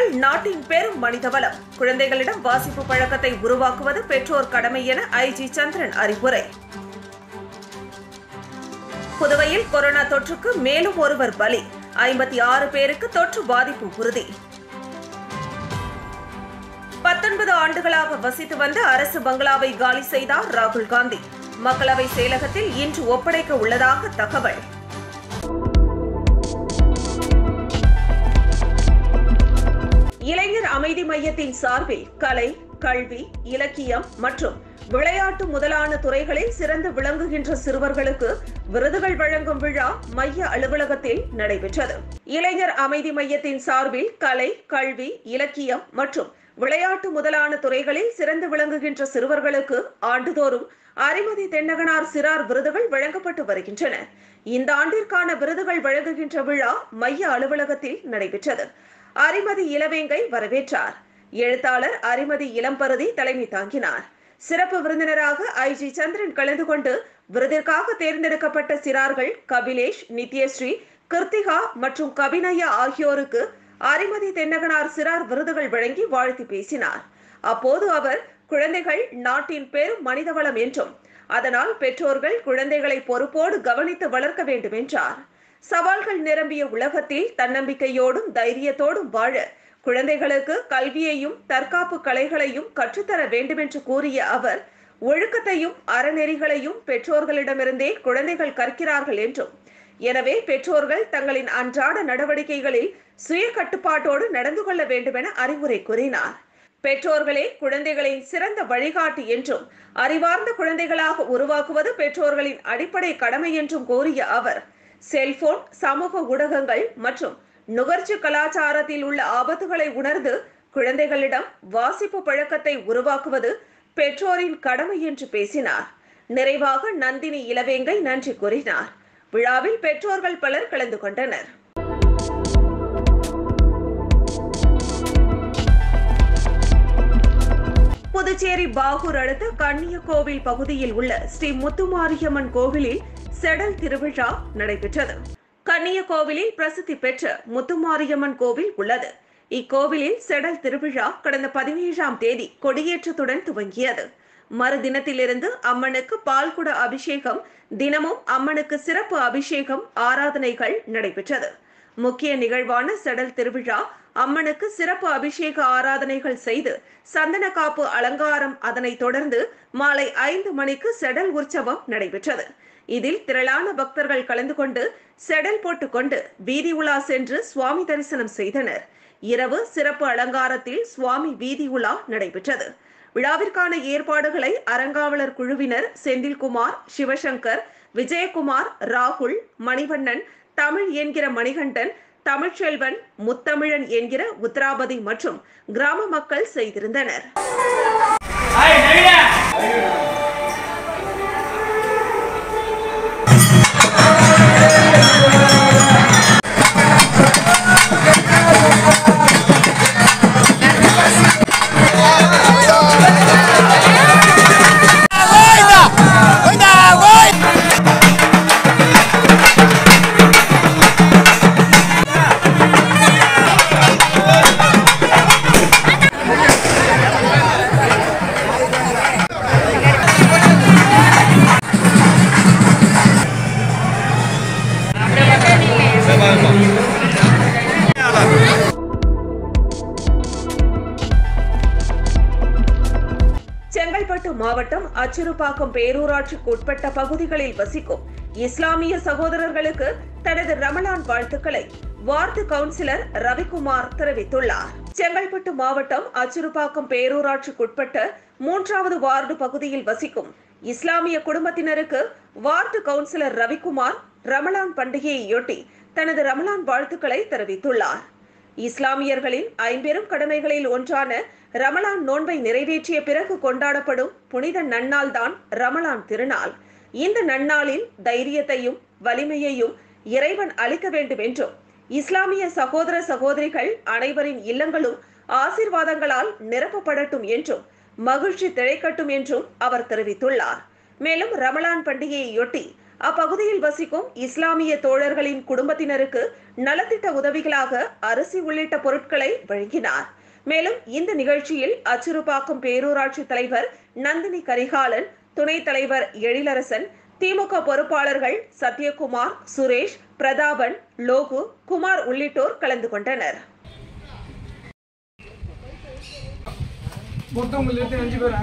குழந்தைகள் நாட்டின் பெரும் மனிதவளம் குழந்தைகளிடம் வாசிப்பு பழக்கத்தை உருவாக்குவது பெற்றோர் கடமை என ஐஜி சந்திரன் அறிவுரை புதுவையில் கொரோனா தொற்றுக்கு மேலும் ஒருவர் பலி ஐம்பத்தி ஆறு பேருக்கு தொற்று பாதிப்பு உறுதி பத்தொன்பது ஆண்டுகளாக வசித்து வந்த அரசு பங்களாவை காலி செய்தார் ராகுல் காந்தி மக்களவை செயலகத்தில் இன்று ஒப்படைக்க உள்ளதாக தகவல் இளைஞர் அமைதி மையத்தின் சார்பில் கலை கல்வி இலக்கியம் மற்றும் விளையாட்டு முதலான துறைகளில் சிறந்து விளங்குகின்ற சிறுவர்களுக்கு விருதுகள் வழங்கும் விழா மைய அலுவலகத்தில் நடைபெற்றது இளைஞர் அமைதி மையத்தின் சார்பில் கலை கல்வி இலக்கியம் மற்றும் விளையாட்டு முதலான துறைகளில் சிறந்து விளங்குகின்ற சிறுவர்களுக்கு ஆண்டுதோறும் அரிமதி தென்னகனார் சிறார் விருதுகள் வழங்கப்பட்டு வருகின்றன இந்த ஆண்டிற்கான விருதுகள் வழங்குகின்ற விழா மைய அலுவலகத்தில் நடைபெற்றது அரிமதி இளவேங்கை வரவேற்றார் எழுத்தாளர் அரிமதி இளம்பருதி தலைமை தாங்கினார் சிறப்பு விருந்தினராக ஐஜி சந்திரன் கலந்து கொண்டு விருதிற்காக தேர்ந்தெடுக்கப்பட்ட சிறார்கள் கபிலேஷ் நித்யஸ்ரீ கிருத்திகா மற்றும் கபினயா ஆகியோருக்கு அரிமதி தென்னகனார் சிறார் விருதுகள் வழங்கி வாழ்த்தி பேசினார் அப்போது அவர் குழந்தைகள் நாட்டின் பெரும் மனிதவளம் என்றும் அதனால் பெற்றோர்கள் குழந்தைகளை பொறுப்போடு கவனித்து வளர்க்க வேண்டும் என்றார் சவால்கள் நிரம்பிய உலகத்தில் தன்னம்பிக்கையோடும் தைரியத்தோடும் வாழ குழந்தைகளுக்கு கல்வியையும் தற்காப்பு கலைகளையும் கற்றுத்தர வேண்டுமென்று கூறிய அவர் ஒழுக்கத்தையும் அறநெறிகளையும் பெற்றோர்களிடமிருந்தே குழந்தைகள் கற்கிறார்கள் என்றும் எனவே பெற்றோர்கள் தங்களின் அன்றாட நடவடிக்கைகளில் சுய கட்டுப்பாட்டோடு நடந்து கொள்ள வேண்டுமென அறிவுரை கூறினார் பெற்றோர்களே குழந்தைகளின் சிறந்த வழிகாட்டி என்றும் அறிவார்ந்த குழந்தைகளாக உருவாக்குவது பெற்றோர்களின் அடிப்படை கடமை என்றும் கூறிய அவர் செல்போன் சமூக ஊடகங்கள் மற்றும் நுகர்ச்சி கலாச்சாரத்தில் உள்ள ஆபத்துகளை உணர்ந்து குழந்தைகளிடம் வாசிப்பு பழக்கத்தை உருவாக்குவது பெற்றோரின் கடமை என்று பேசினார் நிறைவாக நந்தினி இளவேங்கை நன்றி கூறினார் விழாவில் பெற்றோர்கள் பலர் கலந்து கொண்டனர் புதுச்சேரி பாகூர் அடுத்த கன்னியகோவில் பகுதியில் உள்ள ஸ்ரீ முத்துமாரியம்மன் கோவிலில் செடல் திருவிழா நடைபெற்றது கன்னியகோவிலில் பிரசித்தி பெற்ற முத்துமாரியம்மன் கோவில் உள்ளது இக்கோவிலில் செடல் திருவிழா கடந்த பதினேழாம் தேதி கொடியேற்றத்துடன் துவங்கியது மறுதினத்திலிருந்து அம்மனுக்கு பால்குட அபிஷேகம் தினமும் அம்மனுக்கு சிறப்பு அபிஷேகம் ஆராதனைகள் நடைபெற்றது முக்கிய நிகழ்வான செடல் திருவிழா அம்மனுக்கு சிறப்பு அபிஷேக ஆராதனைகள் செய்து சந்தன காப்பு அலங்காரம் அதனைத் தொடர்ந்து மாலை ஐந்து மணிக்கு செடல் உற்சவம் நடைபெற்றது இதில் திரளான பக்தர்கள் கலந்து கொண்டு செடல் போட்டுக்கொண்டு வீதி உலா சென்று சுவாமி தரிசனம் செய்தனர் இரவு சிறப்பு அலங்காரத்தில் சுவாமி வீதி உலா நடைபெற்றது விழாவிற்கான ஏற்பாடுகளை அறங்காவலர் குழுவினர் செந்தில்குமார் சிவசங்கர் விஜயகுமார் ராகுல் மணிவண்ணன் தமிழ் என்கிற மணிகண்டன் தமிழ்ச்செல்வன் முத்தமிழன் என்கிற உத்ராபதி மற்றும் கிராம மக்கள் செய்திருந்தனர் செங்கல்பட்டு மாவட்டம் அச்சிறுபாக்கம் பேரூராட்சிக்கு உட்பட்ட பகுதிகளில் வசிக்கும் இஸ்லாமிய சகோதரர்களுக்கு தனது ரமலான் வாழ்த்துக்களை வார்டு கவுன்சிலர் ரவிக்குமார் தெரிவித்துள்ளார் செங்கல்பட்டு மாவட்டம் அச்சிறுபாக்கம் பேரூராட்சிக்குட்பட்ட மூன்றாவது வார்டு பகுதியில் வசிக்கும் இஸ்லாமிய குடும்பத்தினருக்கு வார்டு கவுன்சிலர் ரவிக்குமார் ரமலான் பண்டிகையையொட்டி தனது ரமலான் வாழ்த்துக்களை தெரிவித்துள்ளார் இஸ்லாமியர்களின் ஐம்பெரும் கடமைகளில் ஒன்றான ரமலான் நோன்பை நிறைவேற்றிய பிறகு கொண்டாடப்படும் புனித நன்னாள் தான் ரமலான் திருநாள் இந்த நன்னாளில் தைரியத்தையும் வலிமையையும் இறைவன் அளிக்க வேண்டும் என்றும் இஸ்லாமிய சகோதர சகோதரிகள் அனைவரின் இல்லங்களும் ஆசீர்வாதங்களால் நிரப்பப்படட்டும் என்றும் மகிழ்ச்சி திளைக்கட்டும் என்றும் அவர் தெரிவித்துள்ளார் மேலும் ரமலான் பண்டிகையையொட்டி அப்பகுதியில் வசிக்கும் இஸ்லாமிய தோழர்களின் குடும்பத்தினருக்கு நலத்திட்ட உதவிகளாக அரிசி உள்ளிட்ட பொருட்களை வழங்கினார் மேலும் இந்த நிகழ்ச்சியில் அச்சுறுப்பாக்கம் பேரூராட்சி தலைவர் நந்தினி கரிகாலன் துணைத் தலைவர் எழிலரசன் திமுக பொறுப்பாளர்கள் சத்யகுமார் சுரேஷ் பிரதாபன் லோகு குமார் உள்ளிட்டோர் கலந்து கொண்டனர் மொத்தம் உங்களை எடுத்து அஞ்சு பேரா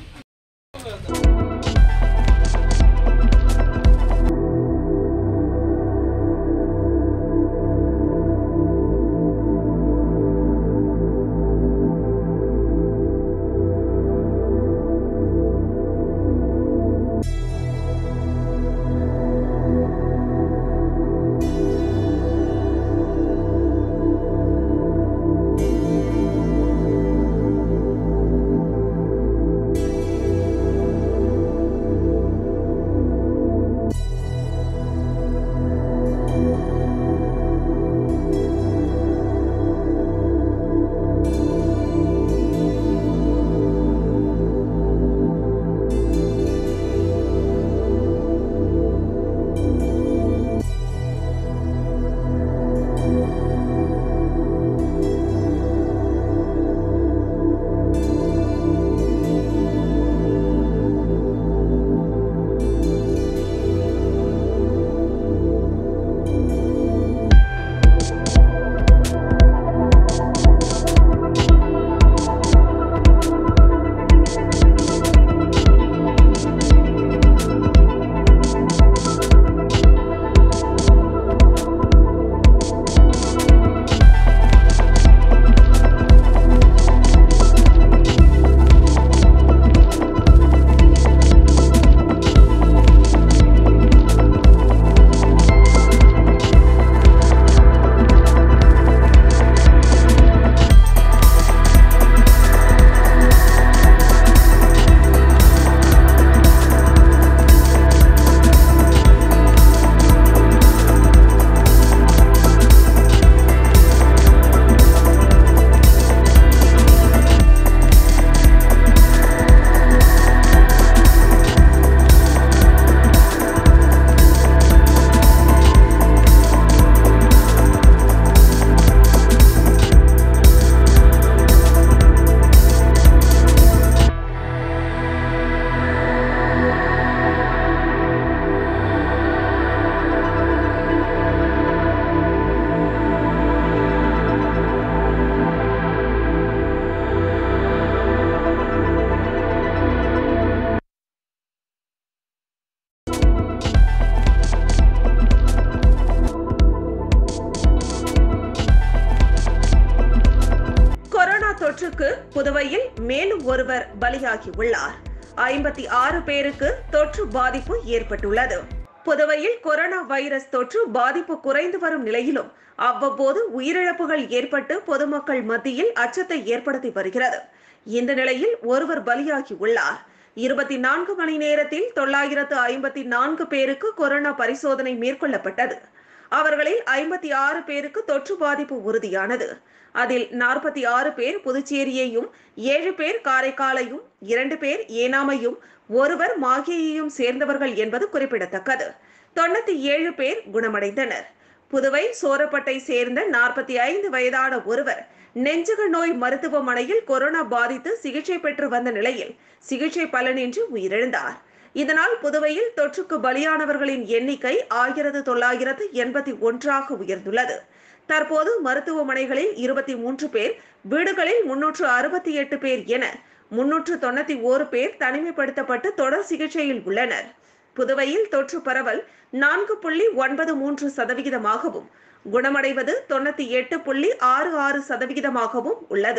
கொரோனா தொற்றுக்கு புதுவையில் மேலும் ஒருவர் பலியாகி உள்ளார் ஐம்பத்தி ஆறு பேருக்கு தொற்று பாதிப்பு ஏற்பட்டுள்ளது புதுவையில் கொரோனா வைரஸ் தொற்று பாதிப்பு குறைந்து வரும் நிலையிலும் அவ்வப்போது உயிரிழப்புகள் ஏற்பட்டு பொதுமக்கள் மத்தியில் அச்சத்தை ஏற்படுத்தி வருகிறது இந்த நிலையில் ஒருவர் பலியாகி உள்ளார் இருபத்தி நான்கு மணி நேரத்தில் தொள்ளாயிரத்து ஐம்பத்தி நான்கு பேருக்கு கொரோனா பரிசோதனை மேற்கொள்ளப்பட்டது அவர்களில் ஐம்பத்தி ஆறு பேருக்கு தொற்று பாதிப்பு உறுதியானது அதில் நாற்பத்தி ஆறு பேர் புதுச்சேரியையும் ஏழு பேர் காரைக்காலையும் இரண்டு பேர் ஏனாமையும் ஒருவர் மாகியையும் சேர்ந்தவர்கள் என்பது குறிப்பிடத்தக்கது தொண்ணூத்தி ஏழு பேர் குணமடைந்தனர் புதுவை சோரப்பட்டை சேர்ந்த நாற்பத்தி ஐந்து வயதான ஒருவர் நெஞ்சக நோய் மருத்துவமனையில் கொரோனா பாதித்து சிகிச்சை பெற்று வந்த நிலையில் சிகிச்சை பலனின்றி உயிரிழந்தார் இதனால் புதுவையில் தொற்றுக்கு பலியானவர்களின் எண்ணிக்கை ஆயிரத்து தொள்ளாயிரத்து எண்பத்தி ஒன்றாக உயர்ந்துள்ளது தற்போது மருத்துவமனைகளில் இருபத்தி மூன்று பேர் வீடுகளில் முன்னூற்று அறுபத்தி எட்டு பேர் என முன்னூற்று தொண்ணூத்தி ஓரு பேர் தனிமைப்படுத்தப்பட்டு தொடர் சிகிச்சையில் உள்ளனர் புதுவையில் தொற்று பரவல் நான்கு புள்ளி ஒன்பது மூன்று சதவிகிதமாகவும் குணமடைவது தொண்ணூத்தி எட்டு புள்ளி ஆறு ஆறு சதவிகிதமாகவும் உள்ளது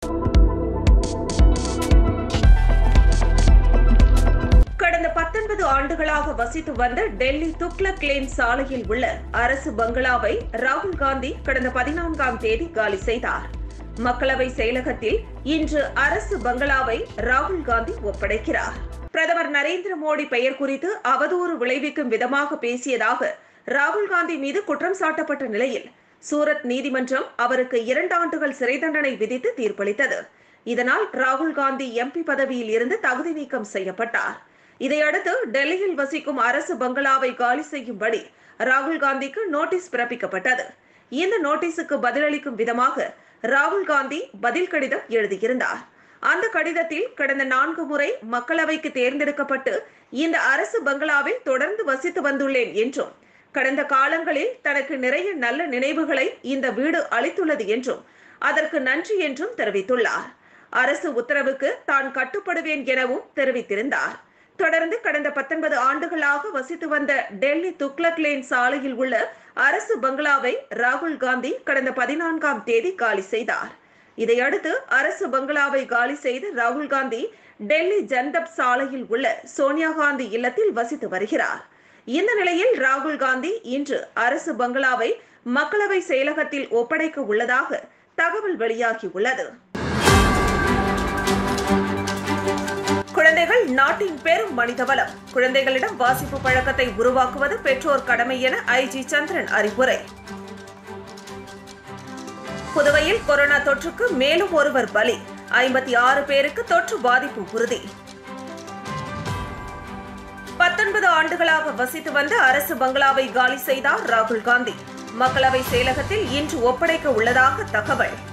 கடந்த பத்தொன்பது ஆண்டுகளாக வசித்து வந்த டெல்லி துக்ளக் லேன் சாலையில் உள்ள அரசு பங்களாவை ராகுல் காந்தி கடந்த பதினான்காம் தேதி காலி செய்தார் மக்களவை செயலகத்தில் இன்று அரசு பங்களாவை ராகுல் காந்தி ஒப்படைக்கிறார் பிரதமர் நரேந்திர மோடி பெயர் குறித்து அவதூறு விளைவிக்கும் விதமாக பேசியதாக ராகுல் காந்தி மீது குற்றம் சாட்டப்பட்ட நிலையில் சூரத் நீதிமன்றம் அவருக்கு இரண்டு ஆண்டுகள் சிறை தண்டனை விதித்து தீர்ப்பளித்தது இதனால் ராகுல் காந்தி எம்பி பதவியில் இருந்து தகுதி நீக்கம் செய்யப்பட்டார் இதையடுத்து டெல்லியில் வசிக்கும் அரசு பங்களாவை காலி செய்யும்படி ராகுல் காந்திக்கு நோட்டீஸ் பிறப்பிக்கப்பட்டது இந்த நோட்டீஸுக்கு பதிலளிக்கும் விதமாக ராகுல் காந்தி பதில் கடிதம் எழுதியிருந்தார் அந்த கடிதத்தில் கடந்த நான்கு முறை மக்களவைக்கு தேர்ந்தெடுக்கப்பட்டு இந்த அரசு பங்களாவில் தொடர்ந்து வசித்து வந்துள்ளேன் என்றும் கடந்த காலங்களில் தனக்கு நிறைய நல்ல நினைவுகளை இந்த வீடு அளித்துள்ளது என்றும் அதற்கு நன்றி என்றும் தெரிவித்துள்ளார் அரசு உத்தரவுக்கு தான் கட்டுப்படுவேன் எனவும் தெரிவித்திருந்தார் தொடர்ந்து கடந்த பத்தொன்பது ஆண்டுகளாக வசித்து வந்த டெல்லி துக்லக் லேன் சாலையில் உள்ள அரசு பங்களாவை ராகுல் காந்தி கடந்த பதினான்காம் தேதி காலி செய்தார் இதையடுத்து அரசு பங்களாவை காலி செய்த ராகுல் காந்தி டெல்லி ஜன்தப் சாலையில் உள்ள சோனியா காந்தி இல்லத்தில் வசித்து வருகிறார் இந்த நிலையில் ராகுல் காந்தி இன்று அரசு பங்களாவை மக்களவை செயலகத்தில் ஒப்படைக்க உள்ளதாக தகவல் வெளியாகியுள்ளது குழந்தைகள் நாட்டின் பெரும் மனிதவளம் குழந்தைகளிடம் வாசிப்பு பழக்கத்தை உருவாக்குவது பெற்றோர் கடமை என ஐஜி சந்திரன் அறிவுரை புதுவையில் கொரோனா தொற்றுக்கு மேலும் ஒருவர் பலி ஐம்பத்தி ஆறு பேருக்கு தொற்று பாதிப்பு உறுதி பத்தொன்பது ஆண்டுகளாக வசித்து வந்த அரசு பங்களாவை காலி செய்தார் ராகுல் காந்தி மக்களவை செயலகத்தில் இன்று ஒப்படைக்க உள்ளதாக தகவல்